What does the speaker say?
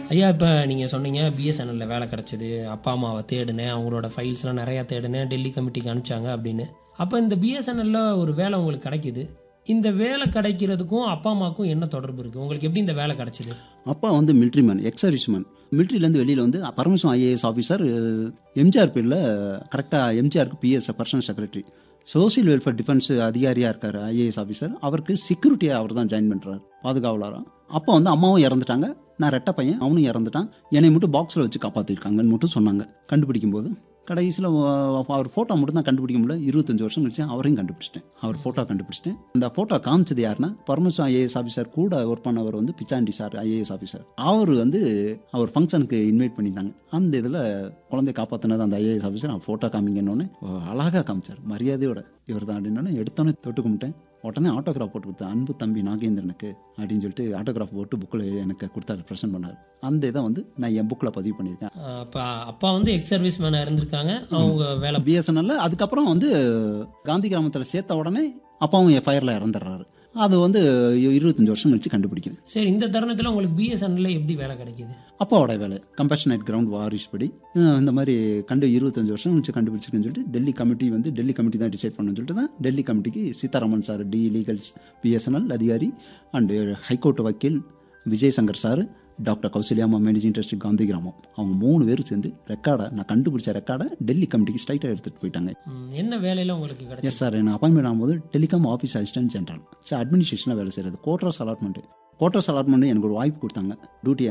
ஐயா இப்போ நீங்கள் சொன்னீங்க பிஎஸ்என்எல்ல வேலை கிடச்சிது அப்பா அம்மாவை தேடினேன் அவங்களோட ஃபைல்ஸ்லாம் நிறையா தேடினேன் டெல்லி கமிட்டிக்கு அனுப்பிச்சாங்க அப்படின்னு அப்போ இந்த பிஎஸ்என்எல்ல ஒரு வேலை உங்களுக்கு கிடைக்குது இந்த வேலை கிடைக்கிறதுக்கும் அப்பா அம்மாவுக்கும் என்ன தொடர்பு இருக்குது உங்களுக்கு எப்படி இந்த வேலை கிடைச்சிது அப்பா வந்து மிலிட்ரி மேன் எக்ஸ் சர்வீஸ்மேன் மிலிட்ரிலேருந்து வெளியில் வந்து பரமசிவம் ஐஏஎஸ் ஆஃபீஸர் எம்ஜிஆர் பீரியடில் கரெக்டாக எம்ஜிஆருக்கு PS personal secretary social welfare defence அதிகாரியாக இருக்கார் ஐஏஎஸ் ஆஃபீஸர் அவருக்கு செக்யூரிட்டியாக அவர் தான் ஜாயின் பண்ணுறாரு பாதுகாவலராக அப்போ வந்து அம்மாவும் இறந்துட்டாங்க நான் ரெட்டை பையன் அவனும் இறந்துட்டான் என்னை மட்டும் பாக்ஸில் வச்சு காப்பாற்றிருக்காங்கன்னு மட்டும் சொன்னாங்க கண்டுபிடிக்கும் போது கடைசியில் அவர் ஃபோட்டோ மட்டும் தான் கண்டுபிடிக்க முடியல இருபத்தஞ்சு வருஷம் கழிச்சு அவரையும் கண்டுபிடிச்சிட்டேன் அவர் ஃபோட்டோ கண்டுபிடிச்சிட்டேன் அந்த ஃபோட்டோ காமிச்சது யாருன்னா பரமேஸ்வரம் ஐஏஎஸ் ஆஃபீஸர் கூட ஒர்க் பண்ணவர் வந்து பிச்சாண்டி சார் ஐஏஎஸ் ஆஃபீஸர் அவர் வந்து அவர் ஃபங்க்ஷனுக்கு இன்வைட் பண்ணியிருந்தாங்க அந்த இதில் குழந்தைய காப்பாற்றினது அந்த ஐஏஎஸ் ஆஃபீஸர் அவர் ஃபோட்டோ காமிங்கன்னொன்னே அழகாக காமிச்சார் மரியாதையோட இவர் தான் அப்படின்னோடனே எடுத்தோன்னே தொட்டு கும்பிட்டேன் உடனே ஆட்டோகிராஃப் போட்டு கொடுத்தேன் அன்பு தம்பி நாகேந்திரனுக்கு அப்படின்னு சொல்லிட்டு ஆட்டோகிராஃப் போட்டு புக்கில் எனக்கு கொடுத்தாரு ப்ரெசென்ட் பண்ணார் அந்த இதை வந்து நான் என் புக்கில் பதிவு பண்ணியிருக்கேன் அப்போ அப்பா வந்து எக்ஸ் சர்வீஸ் மேனாக இருந்திருக்காங்க அவங்க வேலை பிஎஸ்என்எல்ல அதுக்கப்புறம் வந்து காந்தி கிராமத்தில் சேர்த்த உடனே அப்பாவும் என் ஃபயரில் இறந்துடுறாரு அது வந்து இருபத்தஞ்சு வருஷம் கழிச்சு கண்டுபிடிக்கிறேன் சரி இந்த தருணத்தில் உங்களுக்கு பிஎஸ்என்எல்ல எப்படி வேலை கிடைக்குது அப்பாவோட வேலை கம்பேஷனேட் கிரவுண்ட் வாரிஸ் படி அஹ் இந்த மாதிரி கண்டு இருபத்தஞ்சு வருஷம் கழிச்சு கண்டுபிடிச்சிருக்குன்னு சொல்லிட்டு டெல்லி கமிட்டி வந்து டெல்லி கமிட்டி தான் டிசைட் பண்ணணும்னு சொல்லிட்டு தான் டெல்லி கமிட்டிக்கு சீதாராமன் சார் டி லீகல்ஸ் பிஎஸ்என்எல் அதிகாரி அண்டு ஹைகோர்ட் வக்கீல் விஜய் சங்கர் சார் டாக்டர் கௌசல்யாமா மேனேஜிங் ட்ரஸ்ட் காந்தி கிராமம் அவங்க மூணு பேரும் சேர்ந்து ரெக்கார்டை நான் கண்டுபிடிச்ச ரெக்கார்டை டெல்லி கமிட்டிக்கு ஸ்ட்ரைட்டாக எடுத்துகிட்டு போயிட்டாங்க ம், என்ன வேலையில உங்களுக்கு கிடைச்சது எஸ் சார் என்ன அப்பாயின்மெண்ட் ஆகும்போது telecom office assistant general sir அட்மினிஸ்ட்ரேஷனில் வேலை செய்கிறது கோட்ரஸ் அலாட்மெண்ட் கோட்ரஸ் அலாட்மெண்ட் எனக்கு ஒரு வாய்ப்பு கொடுத்தாங்க டியூட்டி